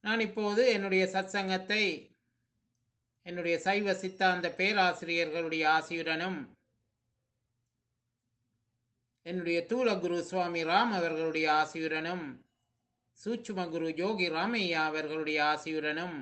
நான் இப்போது என்னுடைய சத்சங்கத்தை என்னுடைய சைவ சித்தாந்த பேராசிரியர்களுடைய ஆசியுடனும் என்னுடைய தூல குரு சுவாமி ராம் அவர்களுடைய ஆசியுடனும் சூட்சும குரு யோகி ராமையா அவர்களுடைய ஆசியுடனும்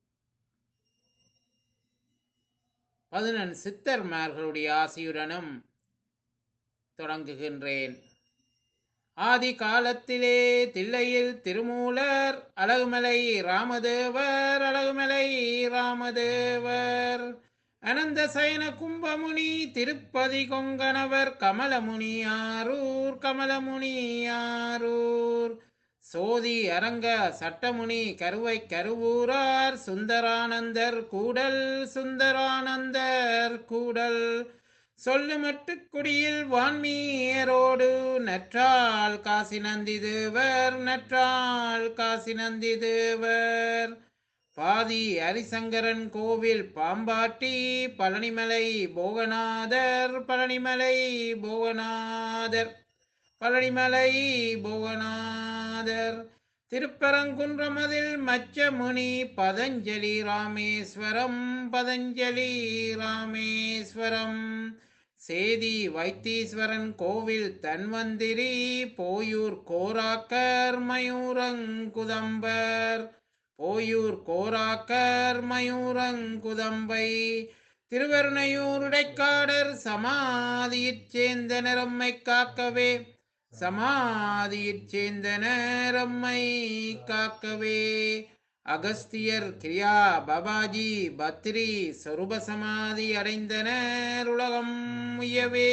பதினெண் சித்தர்மார்களுடைய ஆசியுடனும் தொடங்குகின்றேன் ஆதி காலத்திலே தில்லையில் திருமூலர் அழகுமலை ராமதேவர் அழகுமலை ராமதேவர் அனந்த சயன கும்பமுனி திருப்பதி கொங்கணவர் கமலமுனி ஆரூர் கமலமுனி ஆரூர் சோதி அரங்க சட்டமுனி கருவை கருவூரார் சுந்தரானந்தர் கூடல் சுந்தரானந்தர் கூடல் சொல்லுமட்டு குடியில் வான்மீயரோடு நற்றால் காசி நந்தி தேவர் நற்றால் காசி நந்தி தேவர் பாதி ஹரிசங்கரன் கோவில் பாம்பாட்டி பழனிமலை போகநாதர் பழனிமலை போகநாதர் பழனிமலை போகநாதர் திருப்பரங்குன்றமதில் மச்சமுனி பதஞ்சலி ராமேஸ்வரம் பதஞ்சலி ராமேஸ்வரம் சேதி வைத்தீஸ்வரன் கோவில் தன்வந்திரி போயூர் கோராக்கர் மயூரங்குதம்பர் போயூர் கோராக்கர் மயூரங்குதம்பை திருவருணையூர் இடைக்காடர் சமாதியிற் சேர்ந்த நிறம்மை காக்கவே சமாதியிற் சேர்ந்த நேரம்மை காக்கவே அகஸ்தியர் கிரியா பாபாஜி பத்ரி சொரூப சமாதி அடைந்தனர் உலகம் உயவே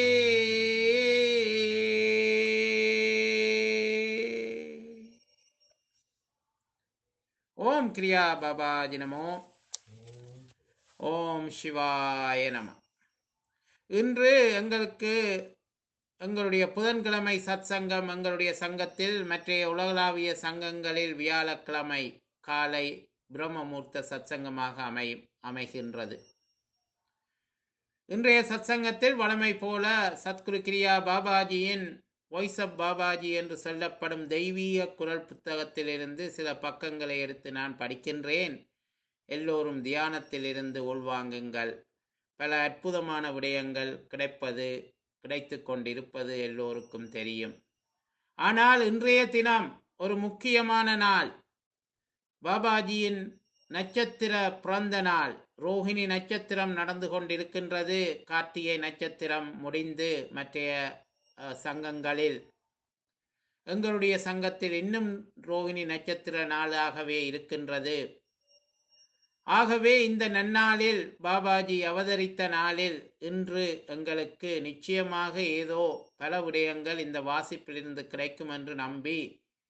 ஓம் கிரியா பாபாஜி நமோ ஓம் சிவாய நம இன்று எங்களுக்கு எங்களுடைய புதன்கிழமை சத் சங்கம் எங்களுடைய சங்கத்தில் மற்ற உலகளாவிய சங்கங்களில் வியாழக்கிழமை காலை பிரம்மமூர்த்த சத்சங்கமாக அமை அமைகின்றது இன்றைய சத்சங்கத்தில் வளமை போல சத்குரு கிரியா பாபாஜியின் வாய்ஸ் ஆஃப் பாபாஜி என்று சொல்லப்படும் தெய்வீக குரல் புத்தகத்திலிருந்து சில பக்கங்களை எடுத்து நான் படிக்கின்றேன் எல்லோரும் தியானத்தில் இருந்து உள்வாங்குங்கள் பல அற்புதமான விடயங்கள் கிடைப்பது கிடைத்து கொண்டிருப்பது எல்லோருக்கும் தெரியும் ஆனால் இன்றைய தினம் ஒரு முக்கியமான நாள் பாபாஜியின் நட்சத்திர பிறந்த நாள் ரோஹிணி நட்சத்திரம் நடந்து கொண்டிருக்கின்றது கார்த்திகை நட்சத்திரம் முடிந்து மற்றைய சங்கங்களில் எங்களுடைய சங்கத்தில் இன்னும் ரோஹிணி நட்சத்திர நாளாகவே இருக்கின்றது ஆகவே இந்த நன்னாளில் பாபாஜி அவதரித்த நாளில் இன்று எங்களுக்கு நிச்சயமாக ஏதோ பல விடயங்கள் இந்த வாசிப்பிலிருந்து கிடைக்கும் என்று நம்பி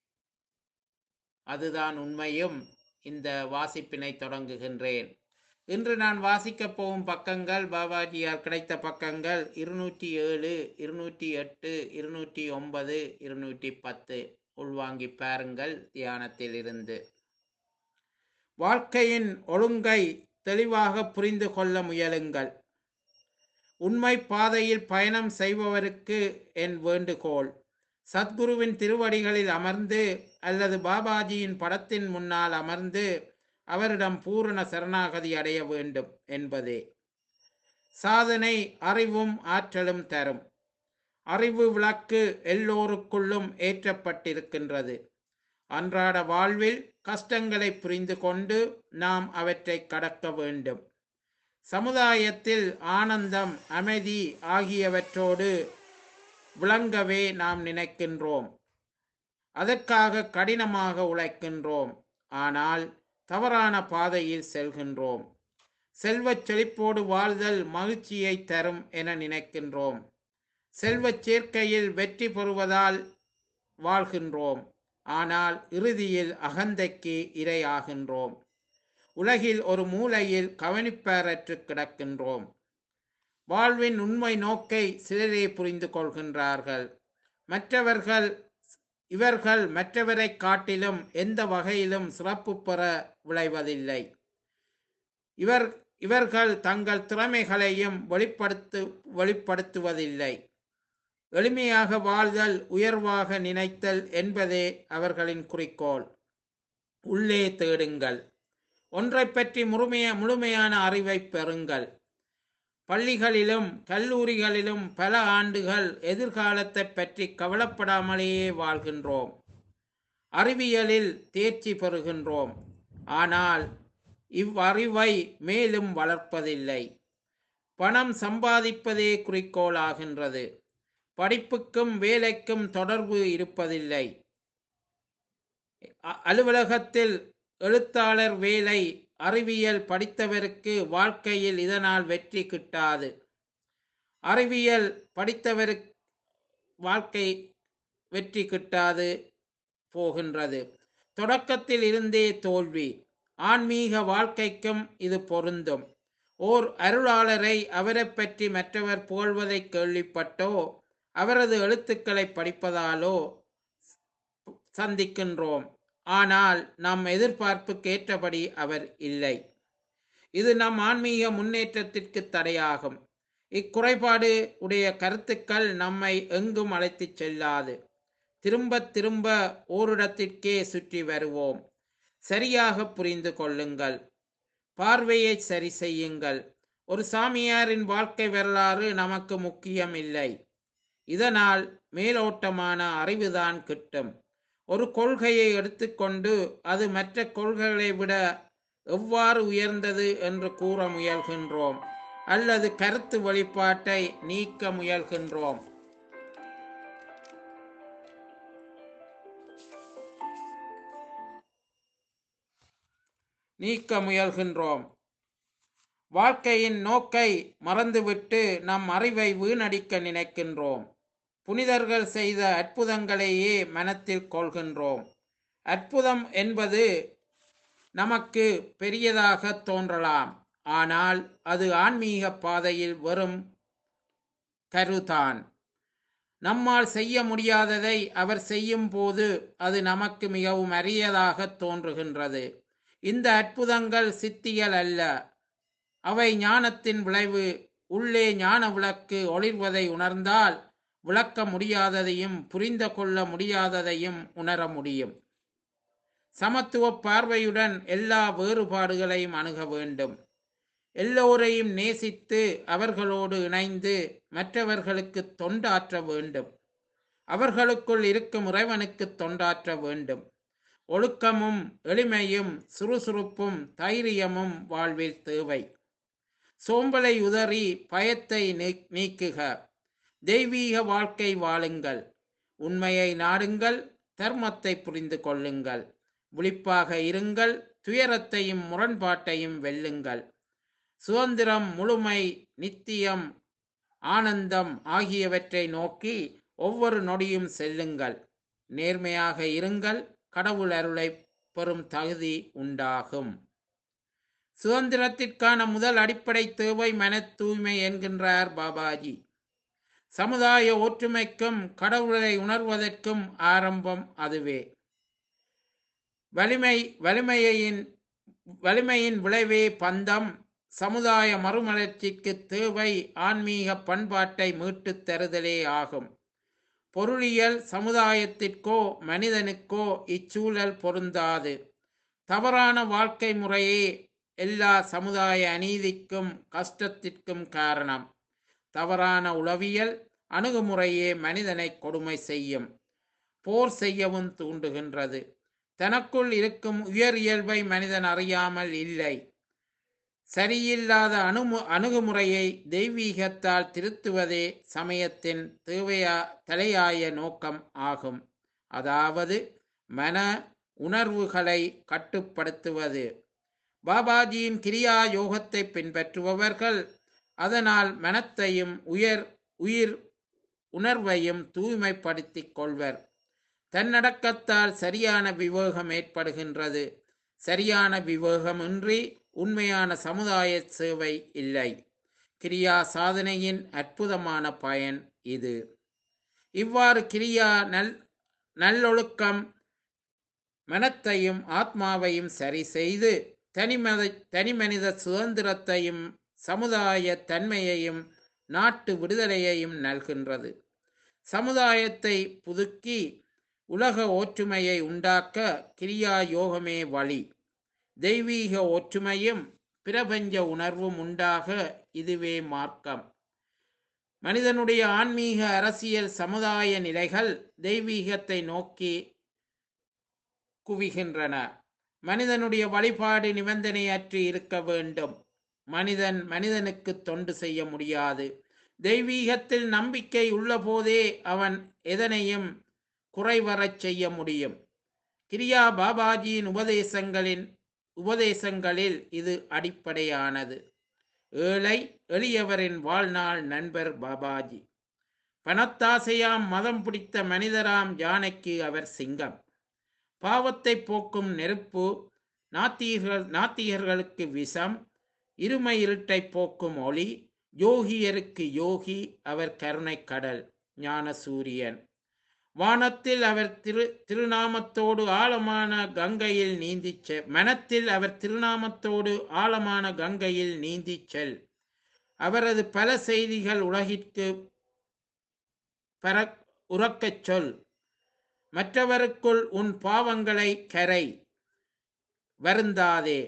அதுதான் உண்மையும் இந்த வாசிப்பினை தொடங்குகின்றேன் இன்று நான் வாசிக்கப் போகும் பக்கங்கள் பாபாஜியால் கிடைத்த பக்கங்கள் இருநூற்றி ஏழு இருநூற்றி எட்டு இருநூற்றி ஒன்பது இருநூற்றி பத்து உள்வாங்கி பாருங்கள் தியானத்தில் இருந்து வாழ்க்கையின் ஒழுங்கை தெளிவாக புரிந்து கொள்ள முயலுங்கள் உண்மை பாதையில் பயணம் செய்பவருக்கு என் வேண்டுகோள் சத்குருவின் திருவடிகளில் அமர்ந்து அல்லது பாபாஜியின் படத்தின் முன்னால் அமர்ந்து அவரிடம் பூரண சரணாகதி அடைய வேண்டும் என்பதே சாதனை அறிவும் ஆற்றலும் தரும் அறிவு விளக்கு எல்லோருக்குள்ளும் ஏற்றப்பட்டிருக்கின்றது அன்றாட வாழ்வில் கஷ்டங்களை புரிந்து கொண்டு நாம் அவற்றை கடக்க வேண்டும் சமுதாயத்தில் ஆனந்தம் அமைதி ஆகியவற்றோடு விளங்கவே நாம் நினைக்கின்றோம் அதற்காக கடினமாக உழைக்கின்றோம் ஆனால் தவறான பாதையில் செல்கின்றோம் செல்வச் செழிப்போடு வாழ்தல் மகிழ்ச்சியை தரும் என நினைக்கின்றோம் செல்வச் சேர்க்கையில் வெற்றி பெறுவதால் வாழ்கின்றோம் ஆனால் இறுதியில் அகந்தைக்கு இரையாகின்றோம் உலகில் ஒரு மூலையில் கவனிப்பாரற்று கிடக்கின்றோம் வாழ்வின் உண்மை நோக்கை சிலரே புரிந்து கொள்கின்றார்கள் மற்றவர்கள் இவர்கள் மற்றவரை காட்டிலும் எந்த வகையிலும் சிறப்பு பெற விளைவதில்லை இவர் இவர்கள் தங்கள் திறமைகளையும் வெளிப்படுத்து வெளிப்படுத்துவதில்லை எளிமையாக வாழ்தல் உயர்வாக நினைத்தல் என்பதே அவர்களின் குறிக்கோள் உள்ளே தேடுங்கள் ஒன்றை பற்றி முழுமைய முழுமையான அறிவை பெறுங்கள் பள்ளிகளிலும் கல்லூரிகளிலும் பல ஆண்டுகள் எதிர்காலத்தை பற்றி கவலைப்படாமலேயே வாழ்கின்றோம் அறிவியலில் தேர்ச்சி பெறுகின்றோம் ஆனால் இவ்வறிவை மேலும் வளர்ப்பதில்லை பணம் சம்பாதிப்பதே குறிக்கோளாகின்றது படிப்புக்கும் வேலைக்கும் தொடர்பு இருப்பதில்லை அ- அலுவலகத்தில் எழுத்தாளர் வேலை அறிவியல் படித்தவருக்கு வாழ்க்கையில் இதனால் வெற்றி கிட்டாது அறிவியல் படித்தவருக்கு வாழ்க்கை வெற்றி கிட்டாது போகின்றது தொடக்கத்தில் இருந்தே தோல்வி ஆன்மீக வாழ்க்கைக்கும் இது பொருந்தும் ஓர் அருளாளரை அவரைப் பற்றி மற்றவர் புகழ்வதை கேள்விப்பட்டோ அவரது எழுத்துக்களை படிப்பதாலோ சந்திக்கின்றோம் ஆனால் நம் எதிர்பார்ப்புக்கு ஏற்றபடி அவர் இல்லை இது நம் ஆன்மீக முன்னேற்றத்திற்கு தடையாகும் இக்குறைபாடு உடைய கருத்துக்கள் நம்மை எங்கும் அழைத்துச் செல்லாது திரும்ப திரும்ப ஓரிடத்திற்கே சுற்றி வருவோம் சரியாக புரிந்து கொள்ளுங்கள் பார்வையை சரி செய்யுங்கள் ஒரு சாமியாரின் வாழ்க்கை வரலாறு நமக்கு முக்கியம் இல்லை இதனால் மேலோட்டமான அறிவுதான் கிட்டும் ஒரு கொள்கையை எடுத்துக்கொண்டு அது மற்ற கொள்கைகளை விட எவ்வாறு உயர்ந்தது என்று கூற முயல்கின்றோம் அல்லது கருத்து வெளிப்பாட்டை நீக்க முயல்கின்றோம் நீக்க முயல்கின்றோம் வாழ்க்கையின் நோக்கை மறந்துவிட்டு நம் அறிவை வீணடிக்க நினைக்கின்றோம் புனிதர்கள் செய்த அற்புதங்களையே மனத்தில் கொள்கின்றோம் அற்புதம் என்பது நமக்கு பெரியதாக தோன்றலாம் ஆனால் அது ஆன்மீக பாதையில் வெறும் கருதான் நம்மால் செய்ய முடியாததை அவர் செய்யும் போது அது நமக்கு மிகவும் அரியதாக தோன்றுகின்றது இந்த அற்புதங்கள் சித்திகள் அல்ல அவை ஞானத்தின் விளைவு உள்ளே ஞான விளக்கு ஒளிர்வதை உணர்ந்தால் விளக்க முடியாததையும் புரிந்து கொள்ள முடியாததையும் உணர முடியும் சமத்துவ பார்வையுடன் எல்லா வேறுபாடுகளையும் அணுக வேண்டும் எல்லோரையும் நேசித்து அவர்களோடு இணைந்து மற்றவர்களுக்கு தொண்டாற்ற வேண்டும் அவர்களுக்குள் இருக்கும் இறைவனுக்கு தொண்டாற்ற வேண்டும் ஒழுக்கமும் எளிமையும் சுறுசுறுப்பும் தைரியமும் வாழ்வில் தேவை சோம்பலை உதறி பயத்தை நீ- நீக்குக தெய்வீக வாழ்க்கை வாழுங்கள் உண்மையை நாடுங்கள் தர்மத்தை புரிந்து கொள்ளுங்கள் விழிப்பாக இருங்கள் துயரத்தையும் முரண்பாட்டையும் வெல்லுங்கள் சுதந்திரம் முழுமை நித்தியம் ஆனந்தம் ஆகியவற்றை நோக்கி ஒவ்வொரு நொடியும் செல்லுங்கள் நேர்மையாக இருங்கள் கடவுள் அருளை பெறும் தகுதி உண்டாகும் சுதந்திரத்திற்கான முதல் அடிப்படை தேவை மன தூய்மை என்கின்றார் பாபாஜி சமுதாய ஒற்றுமைக்கும் கடவுளை உணர்வதற்கும் ஆரம்பம் அதுவே வலிமை வலிமையின் வலிமையின் விளைவே பந்தம் சமுதாய மறுமலர்ச்சிக்கு தேவை ஆன்மீக பண்பாட்டை மீட்டுத் தருதலே ஆகும் பொருளியல் சமுதாயத்திற்கோ மனிதனுக்கோ இச்சூழல் பொருந்தாது தவறான வாழ்க்கை முறையே எல்லா சமுதாய அநீதிக்கும் கஷ்டத்திற்கும் காரணம் தவறான உளவியல் அணுகுமுறையே மனிதனை கொடுமை செய்யும் போர் செய்யவும் தூண்டுகின்றது தனக்குள் இருக்கும் உயர் இயல்பை மனிதன் அறியாமல் இல்லை சரியில்லாத அணுமு அணுகுமுறையை தெய்வீகத்தால் திருத்துவதே சமயத்தின் தேவையா தலையாய நோக்கம் ஆகும் அதாவது மன உணர்வுகளை கட்டுப்படுத்துவது பாபாஜியின் கிரியா யோகத்தை பின்பற்றுபவர்கள் அதனால் மனத்தையும் உயர் உயிர் உணர்வையும் தூய்மைப்படுத்திக் கொள்வர் தன்னடக்கத்தால் சரியான விவேகம் ஏற்படுகின்றது சரியான விவேகமின்றி உண்மையான சமுதாய சேவை இல்லை கிரியா சாதனையின் அற்புதமான பயன் இது இவ்வாறு கிரியா நல் நல்லொழுக்கம் மனத்தையும் ஆத்மாவையும் சரி செய்து தனிமத தனிமனித சுதந்திரத்தையும் சமுதாய தன்மையையும் நாட்டு விடுதலையையும் நல்கின்றது சமுதாயத்தை புதுக்கி உலக ஒற்றுமையை உண்டாக்க கிரியா யோகமே வழி தெய்வீக ஒற்றுமையும் பிரபஞ்ச உணர்வும் உண்டாக இதுவே மார்க்கம் மனிதனுடைய ஆன்மீக அரசியல் சமுதாய நிலைகள் தெய்வீகத்தை நோக்கி குவிகின்றன மனிதனுடைய வழிபாடு நிபந்தனையற்று இருக்க வேண்டும் மனிதன் மனிதனுக்கு தொண்டு செய்ய முடியாது தெய்வீகத்தில் நம்பிக்கை உள்ளபோதே அவன் எதனையும் குறைவரச் செய்ய முடியும் கிரியா பாபாஜியின் உபதேசங்களின் உபதேசங்களில் இது அடிப்படையானது ஏழை எளியவரின் வாழ்நாள் நண்பர் பாபாஜி பணத்தாசையாம் மதம் பிடித்த மனிதராம் யானைக்கு அவர் சிங்கம் பாவத்தை போக்கும் நெருப்பு நாத்திகர்கள் நாத்திகர்களுக்கு விஷம் இருமை இருட்டை போக்கும் ஒளி யோகியருக்கு யோகி அவர் கருணை கடல் ஞான சூரியன் வானத்தில் அவர் திரு திருநாமத்தோடு ஆழமான கங்கையில் நீந்திச் செ மனத்தில் அவர் திருநாமத்தோடு ஆழமான கங்கையில் நீந்திச் செல் அவரது பல செய்திகள் உலகிற்கு பர உறக்கச் சொல் மற்றவருக்குள் உன் பாவங்களை கரை வருந்தாதே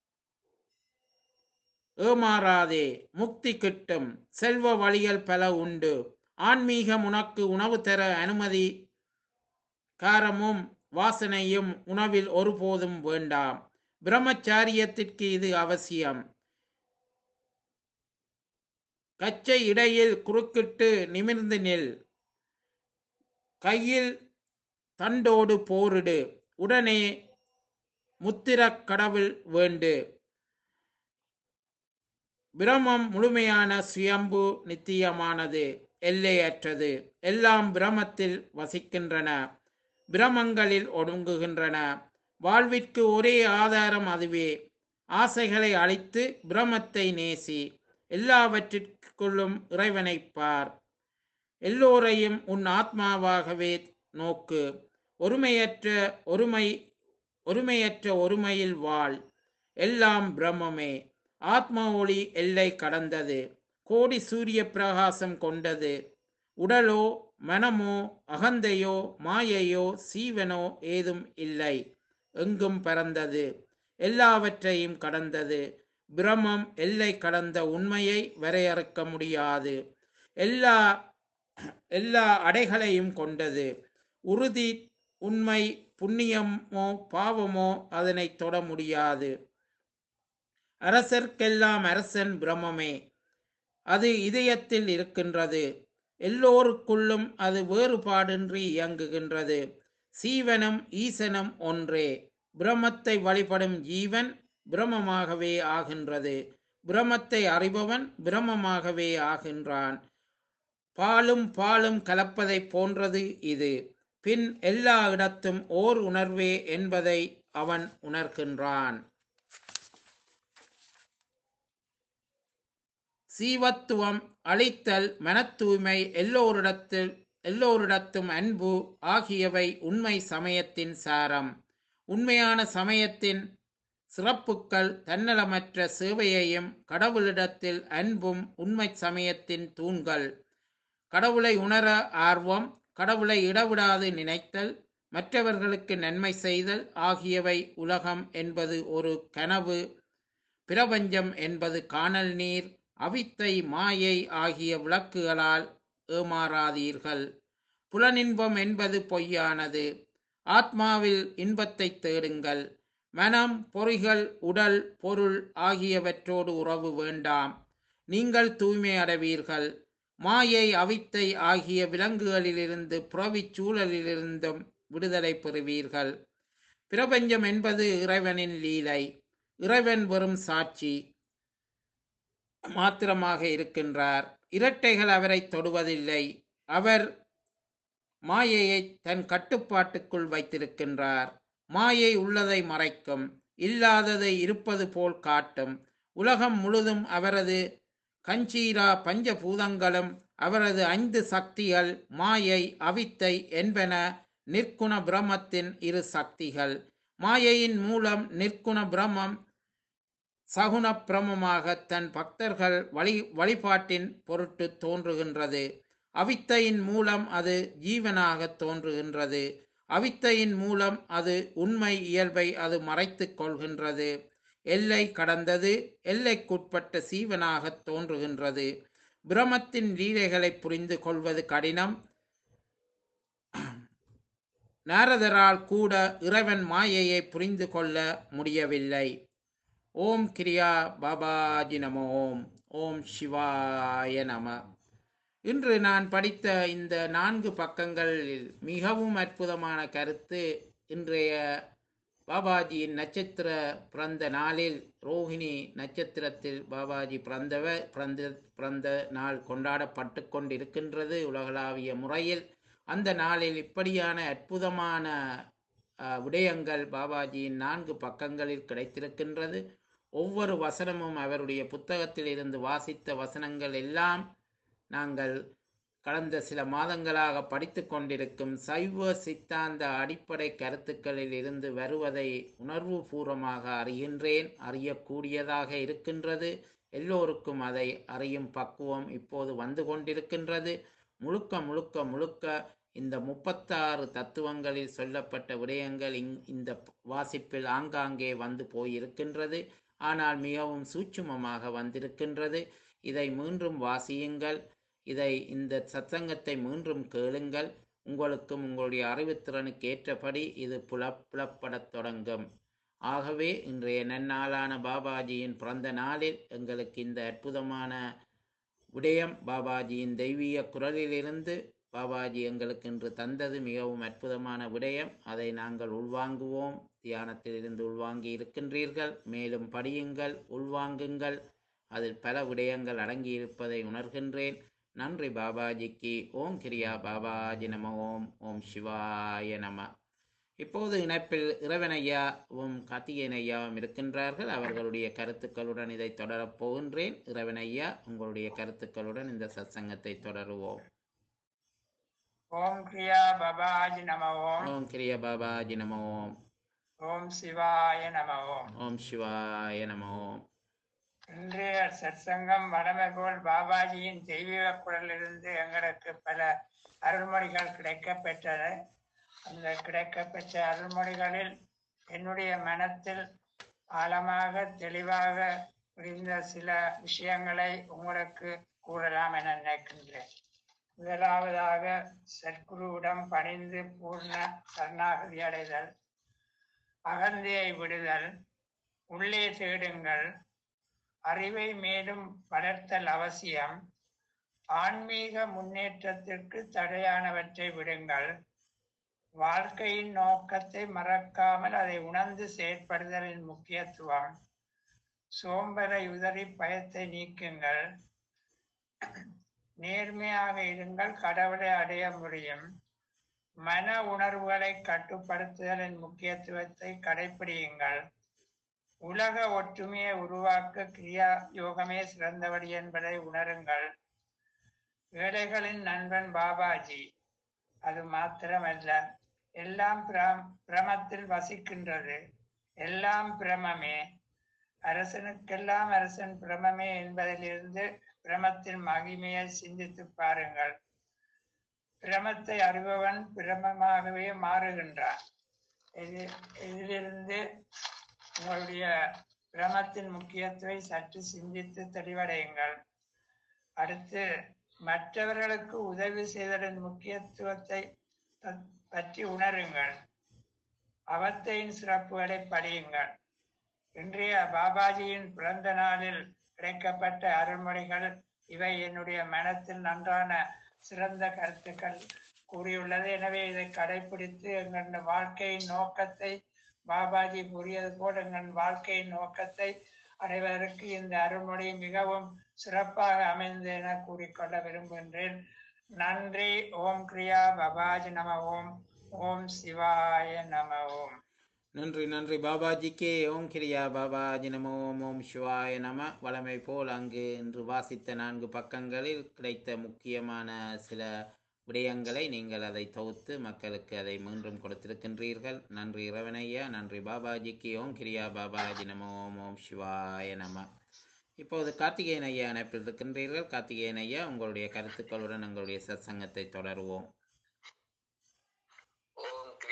ஏமாறாதே முக்தி கிட்டும் செல்வ வழிகள் பல உண்டு ஆன்மீகம் உனக்கு உணவு தர அனுமதி காரமும் வாசனையும் உணவில் ஒருபோதும் வேண்டாம் பிரம்மச்சாரியத்திற்கு இது அவசியம் கச்சை இடையில் குறுக்கிட்டு நிமிர்ந்து நில் கையில் தண்டோடு போரிடு உடனே முத்திரக் கடவுள் வேண்டு பிரமம் முழுமையான சுயம்பு நித்தியமானது எல்லையற்றது எல்லாம் பிரமத்தில் வசிக்கின்றன பிரமங்களில் ஒடுங்குகின்றன வாழ்விற்கு ஒரே ஆதாரம் அதுவே ஆசைகளை அழித்து பிரமத்தை நேசி எல்லாவற்றிற்குள்ளும் இறைவனைப் பார் எல்லோரையும் உன் ஆத்மாவாகவே நோக்கு ஒருமையற்ற ஒருமை ஒருமையற்ற ஒருமையில் வாழ் எல்லாம் பிரம்மமே ஆத்ம ஒளி எல்லை கடந்தது கோடி சூரிய பிரகாசம் கொண்டது உடலோ மனமோ அகந்தையோ மாயையோ சீவனோ ஏதும் இல்லை எங்கும் பறந்தது எல்லாவற்றையும் கடந்தது பிரமம் எல்லை கடந்த உண்மையை வரையறுக்க முடியாது எல்லா எல்லா அடைகளையும் கொண்டது உறுதி உண்மை புண்ணியமோ பாவமோ அதனை தொட முடியாது அரசர்க்கெல்லாம் அரசன் பிரமமே அது இதயத்தில் இருக்கின்றது எல்லோருக்குள்ளும் அது வேறுபாடின்றி இயங்குகின்றது சீவனும் ஈசனும் ஒன்றே பிரமத்தை வழிபடும் ஜீவன் பிரமமாகவே ஆகின்றது பிரமத்தை அறிபவன் பிரமமாகவே ஆகின்றான் பாலும் பாலும் கலப்பதைப் போன்றது இது பின் எல்லா இடத்தும் ஓர் உணர்வே என்பதை அவன் உணர்கின்றான் சீவத்துவம் அழித்தல் மனத்தூய்மை எல்லோரிடத்தில் எல்லோரிடத்தும் அன்பு ஆகியவை உண்மை சமயத்தின் சாரம் உண்மையான சமயத்தின் சிறப்புக்கள் தன்னலமற்ற சேவையையும் கடவுளிடத்தில் அன்பும் உண்மை சமயத்தின் தூண்கள் கடவுளை உணர ஆர்வம் கடவுளை இடவிடாது நினைத்தல் மற்றவர்களுக்கு நன்மை செய்தல் ஆகியவை உலகம் என்பது ஒரு கனவு பிரபஞ்சம் என்பது காணல் நீர் அவித்தை மாயை ஆகிய விளக்குகளால் ஏமாறாதீர்கள் புலனின்பம் என்பது பொய்யானது ஆத்மாவில் இன்பத்தை தேடுங்கள் மனம் பொறிகள் உடல் பொருள் ஆகியவற்றோடு உறவு வேண்டாம் நீங்கள் தூய்மை அடைவீர்கள் மாயை அவித்தை ஆகிய விலங்குகளிலிருந்து புறவிச் சூழலிலிருந்தும் விடுதலை பெறுவீர்கள் பிரபஞ்சம் என்பது இறைவனின் லீலை இறைவன் வெறும் சாட்சி மாத்திரமாக இருக்கின்றார் இரட்டைகள் அவரை தொடுவதில்லை அவர் மாயையை தன் கட்டுப்பாட்டுக்குள் வைத்திருக்கின்றார் மாயை உள்ளதை மறைக்கும் இல்லாததை இருப்பது போல் காட்டும் உலகம் முழுதும் அவரது கஞ்சீரா பஞ்சபூதங்களும் அவரது ஐந்து சக்திகள் மாயை அவித்தை என்பன நிற்குண பிரமத்தின் இரு சக்திகள் மாயையின் மூலம் நிற்குண பிரமம் சகுன பிரமமாக தன் பக்தர்கள் வழி வழிபாட்டின் பொருட்டு தோன்றுகின்றது அவித்தையின் மூலம் அது ஜீவனாக தோன்றுகின்றது அவித்தையின் மூலம் அது உண்மை இயல்பை அது மறைத்துக் கொள்கின்றது எல்லை கடந்தது எல்லைக்குட்பட்ட சீவனாகத் தோன்றுகின்றது பிரமத்தின் லீலைகளை புரிந்து கொள்வது கடினம் நாரதரால் கூட இறைவன் மாயையை புரிந்து கொள்ள முடியவில்லை ஓம் கிரியா பாபாஜி நம ஓம் ஓம் சிவாய நம இன்று நான் படித்த இந்த நான்கு பக்கங்களில் மிகவும் அற்புதமான கருத்து இன்றைய பாபாஜியின் நட்சத்திர பிறந்த நாளில் ரோஹிணி நட்சத்திரத்தில் பாபாஜி பிறந்தவர் பிறந்த பிறந்த நாள் கொண்டாடப்பட்டு கொண்டிருக்கின்றது உலகளாவிய முறையில் அந்த நாளில் இப்படியான அற்புதமான அஹ், விடயங்கள் பாபாஜியின் நான்கு பக்கங்களில் கிடைத்திருக்கின்றது ஒவ்வொரு வசனமும் அவருடைய புத்தகத்தில் இருந்து வாசித்த வசனங்கள் எல்லாம் நாங்கள் கடந்த சில மாதங்களாக படித்து கொண்டிருக்கும் சைவ சித்தாந்த அடிப்படை கருத்துக்களில் இருந்து வருவதை உணர்வுபூர்வமாக அறிகின்றேன் அறியக்கூடியதாக இருக்கின்றது எல்லோருக்கும் அதை அறியும் பக்குவம் இப்போது வந்து கொண்டிருக்கின்றது முழுக்க முழுக்க முழுக்க இந்த முப்பத்தாறு தத்துவங்களில் சொல்லப்பட்ட விடயங்கள் இங் இந்த வாசிப்பில் ஆங்காங்கே வந்து போயிருக்கின்றது ஆனால் மிகவும் சூட்சுமமாக வந்திருக்கின்றது இதை மீண்டும் வாசியுங்கள் இதை இந்த சத்சங்கத்தை மீண்டும் கேளுங்கள் உங்களுக்கும் உங்களுடைய அறிவுத்திறனுக்கு ஏற்றபடி இது புல புலப்படத் தொடங்கும் ஆகவே இன்றைய நன்னாளான பாபாஜியின் பிறந்த நாளில் எங்களுக்கு இந்த அற்புதமான விடயம் பாபாஜியின் தெய்வீக குரலிலிருந்து பாபாஜி எங்களுக்கு இன்று தந்தது மிகவும் அற்புதமான விடயம் அதை நாங்கள் உள்வாங்குவோம் தியானத்தில் இருந்து உள்வாங்கி இருக்கின்றீர்கள் மேலும் படியுங்கள் உள்வாங்குங்கள் அதில் பல விடயங்கள் அடங்கி இருப்பதை உணர்கின்றேன் நன்றி பாபாஜிக்கு ஓம் கிரியா பாபாஜி நம ஓம் ஓம் சிவாய நம இப்போது இணைப்பில் இறைவனையாவும் கார்த்திகேயன் ஐயாவும் இருக்கின்றார்கள் அவர்களுடைய கருத்துக்களுடன் இதை தொடரப் போகின்றேன் இறைவனையா உங்களுடைய கருத்துக்களுடன் இந்த சத்சங்கத்தை தொடருவோம் ஓம் கிரியா பபாஜி நம ஓம் ஓம் கிரிய பாபாஜி நம ஓம் ஓம் சிவாய நம ஓம் ஓம் சிவாய நம ஓம் இன்றைய சற்சங்கம் வடமை போல் பாபாஜியின் தெய்வீக குரலிலிருந்து எங்களுக்கு பல அருள்மொழிகள் கிடைக்கப் பெற்றன அந்த கிடைக்கப்பெற்ற அருள்மொழிகளில் என்னுடைய மனத்தில் ஆழமாக தெளிவாக புரிந்த சில விஷயங்களை உங்களுக்கு கூறலாம் என நினைக்கின்றேன் முதலாவதாக சத்குருவிடம் பணிந்து பூர்ண சரணாகதி அடைதல் அகந்தையை விடுதல் உள்ளே தேடுங்கள் அறிவை மேலும் வளர்த்தல் அவசியம் ஆன்மீக முன்னேற்றத்திற்கு தடையானவற்றை விடுங்கள் வாழ்க்கையின் நோக்கத்தை மறக்காமல் அதை உணர்ந்து செயற்படுதலின் முக்கியத்துவம் சோம்பலை உதறி பயத்தை நீக்குங்கள் நேர்மையாக இருங்கள் கடவுளை அடைய முடியும் மன உணர்வுகளை கட்டுப்படுத்துதலின் முக்கியத்துவத்தை கடைபிடியுங்கள் உலக ஒற்றுமையை உருவாக்க கிரியா யோகமே சிறந்தவழி என்பதை உணருங்கள் ஏழைகளின் நண்பன் பாபாஜி அது மாத்திரமல்ல எல்லாம் பிரம் பிரமத்தில் வசிக்கின்றது எல்லாம் பிரமமே அரசனுக்கெல்லாம் அரசன் பிரமமே என்பதிலிருந்து பிரமத்தின் மகிமையை சிந்தித்து பாருங்கள் பிரமத்தை அறிபவன் பிரமமாகவே மாறுகின்றான் இது இதிலிருந்து உங்களுடைய பிரமத்தின் முக்கியத்துவை சற்று சிந்தித்து தெளிவடையுங்கள் அடுத்து மற்றவர்களுக்கு உதவி செய்தலின் முக்கியத்துவத்தை ப- பற்றி உணருங்கள் அவத்தையின் சிறப்புகளை படியுங்கள் இன்றைய பாபாஜியின் பிறந்த நாளில் கிடைக்கப்பட்ட அருள்மொழிகள் இவை என்னுடைய மனத்தில் நன்றான சிறந்த கருத்துக்கள் கூறியுள்ளது எனவே இதை கடைபிடித்து எங்கள் வாழ்க்கையின் நோக்கத்தை பாபாஜி கூறியது போல் எங்கள் வாழ்க்கையின் நோக்கத்தை அடைவதற்கு இந்த அருள்மொழி மிகவும் சிறப்பாக அமைந்து என கூறிக்கொள்ள விரும்புகின்றேன் நன்றி ஓம் கிரியா பாபாஜி நம ஓம் ஓம் சிவாய நம ஓம் நன்றி நன்றி பாபாஜிக்கே ஓம் கிரியா பாபாஜி நம ஓம் ஓம் சிவாய நம வளமை போல் அங்கு இன்று வாசித்த நான்கு பக்கங்களில் கிடைத்த முக்கியமான சில விடயங்களை நீங்கள் அதை தொகுத்து மக்களுக்கு அதை மீண்டும் கொடுத்திருக்கின்றீர்கள் நன்றி இறைவனையா நன்றி பாபாஜிக்கு ஓம் கிரியா பாபாஜி நம ஓம் ஓம் சிவாய நம இப்போது கார்த்திகேயன் ஐயா இணைப்பில் இருக்கின்றீர்கள் கார்த்திகேயன் ஐயா உங்களுடைய கருத்துக்களுடன் எங்களுடைய சத்சங்கத்தை தொடருவோம் ஓம் கிரியா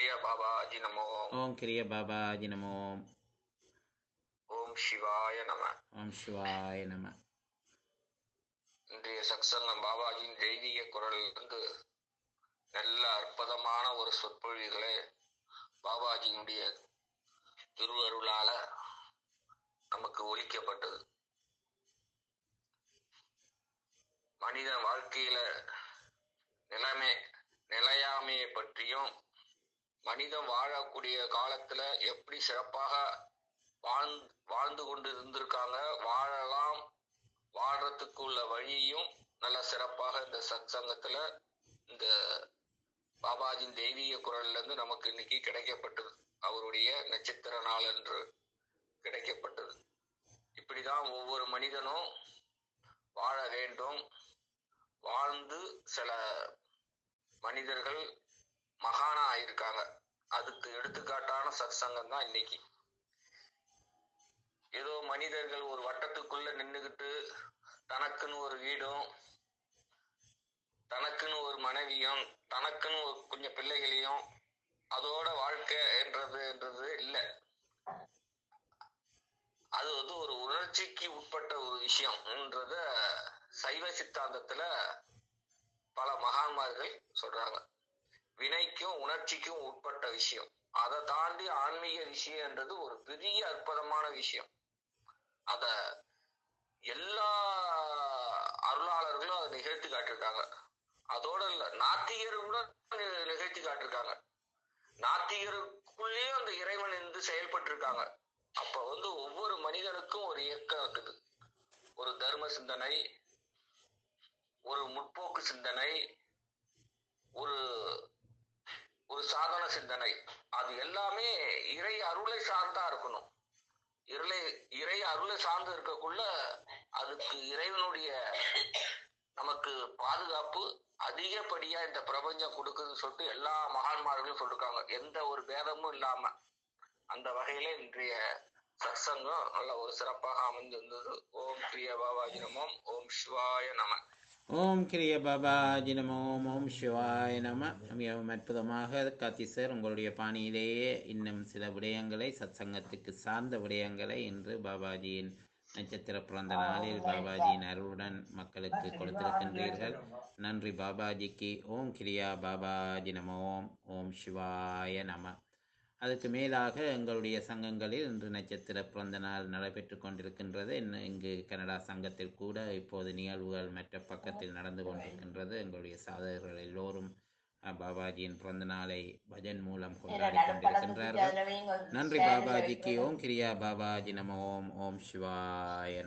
கிரியா பாபாஜி நமோ ஓம் கிரிய பாபாஜி நமோ ஓம் சிவாய நம ஓம் சிவாய நம இன்றைய சத்சங்கம் பாபாஜியின் தெய்வீக குரலிலிருந்து நல்ல அற்புதமான ஒரு சொற்பொழிவுகளே பாபாஜியினுடைய திருவருளால நமக்கு ஒலிக்கப்பட்டது மனித வாழ்க்கையில நிலைமை நிலையாமையை பற்றியும் மனிதன் வாழக்கூடிய காலத்துல எப்படி சிறப்பாக வாழ் வாழ்ந்து கொண்டு இருந்திருக்காங்க வாழலாம் வாழ்றதுக்கு உள்ள வழியும் நல்ல சிறப்பாக இந்த சத்சங்கத்துல இந்த பாபாஜியின் தெய்வீக குரல்ல இருந்து நமக்கு இன்னைக்கு கிடைக்கப்பட்டது அவருடைய நட்சத்திர நாள் என்று கிடைக்கப்பட்டது இப்படிதான் ஒவ்வொரு மனிதனும் வாழ வேண்டும் வாழ்ந்து சில மனிதர்கள் மகானா ஆயிருக்காங்க அதுக்கு எடுத்துக்காட்டான சத்சங்கம் தான் இன்னைக்கு ஏதோ மனிதர்கள் ஒரு வட்டத்துக்குள்ள நின்னுகிட்டு தனக்குன்னு ஒரு வீடும் தனக்குன்னு ஒரு மனைவியும் தனக்குன்னு ஒரு கொஞ்சம் பிள்ளைகளையும் அதோட வாழ்க்கை என்றது என்றது இல்லை அது வந்து ஒரு உணர்ச்சிக்கு உட்பட்ட ஒரு விஷயம்ன்றத சைவ சித்தாந்தத்துல பல மகான்மார்கள் சொல்றாங்க வினைக்கும் உணர்ச்சிக்கும் உட்பட்ட விஷயம் அதை தாண்டி ஆன்மீக விஷயம்ன்றது ஒரு பெரிய அற்புதமான விஷயம் அத எல்லா அருளாளர்களும் அதை நிகழ்த்தி காட்டியிருக்காங்க அதோட இல்ல நாத்திகர் கூட நி- நிகழ்த்தி காட்டியிருக்காங்க நாத்திகருக்குள்ளேயும் அந்த இறைவன் இருந்து செயல்பட்டு இருக்காங்க அப்ப வந்து ஒவ்வொரு மனிதனுக்கும் ஒரு இயக்கம் இருக்குது ஒரு தர்ம சிந்தனை ஒரு முற்போக்கு சிந்தனை ஒரு ஒரு சாதன சிந்தனை அது எல்லாமே இறை அருளை சார்ந்தா இருக்கணும் இறை இறை அருளை சார்ந்து இருக்கக்குள்ள அதுக்கு இறைவனுடைய நமக்கு பாதுகாப்பு அதிகப்படியா இந்த பிரபஞ்சம் கொடுக்குதுன்னு சொல்லிட்டு எல்லா மகான்மார்களும் சொல்லிருக்காங்க எந்த ஒரு பேதமும் இல்லாம அந்த வகையில இன்றைய சத்சங்கம் நல்ல ஒரு சிறப்பாக அமைந்திருந்தது ஓம் பிரிய பாபாஜி நமோம் ஓம் சிவாய நம ஓம் கிரிய பாபாஜி நமோ ஓம் சிவாய நம மிகவும் அற்புதமாக காத்தி சார் உங்களுடைய பாணியிலேயே இன்னும் சில விடயங்களை சத்சங்கத்துக்கு சார்ந்த விடயங்களை இன்று பாபாஜியின் நட்சத்திர பிறந்த நாளில் பாபாஜியின் அருளுடன் மக்களுக்கு கொடுத்திருக்கின்றீர்கள் நன்றி பாபாஜிக்கு ஓம் கிரியா பாபாஜி நம ஓம் ஓம் சிவாய நம அதுக்கு மேலாக எங்களுடைய சங்கங்களில் இன்று நட்சத்திர பிறந்த நாள் நடைபெற்று கொண்டிருக்கின்றது இன்னும் இங்கு கனடா சங்கத்தில் கூட இப்போது நிகழ்வுகள் மற்ற பக்கத்தில் நடந்து கொண்டிருக்கின்றது எங்களுடைய சாதகர்கள் எல்லோரும் அஹ், பாபாஜியின் பிறந்த நாளை பஜன் மூலம் கொண்டாடி கொண்டிருக்கின்றார்கள் நன்றி பாபாஜிக்கு ஓம் கிரியா பாபாஜி நம ஓம் ஓம் சிவாய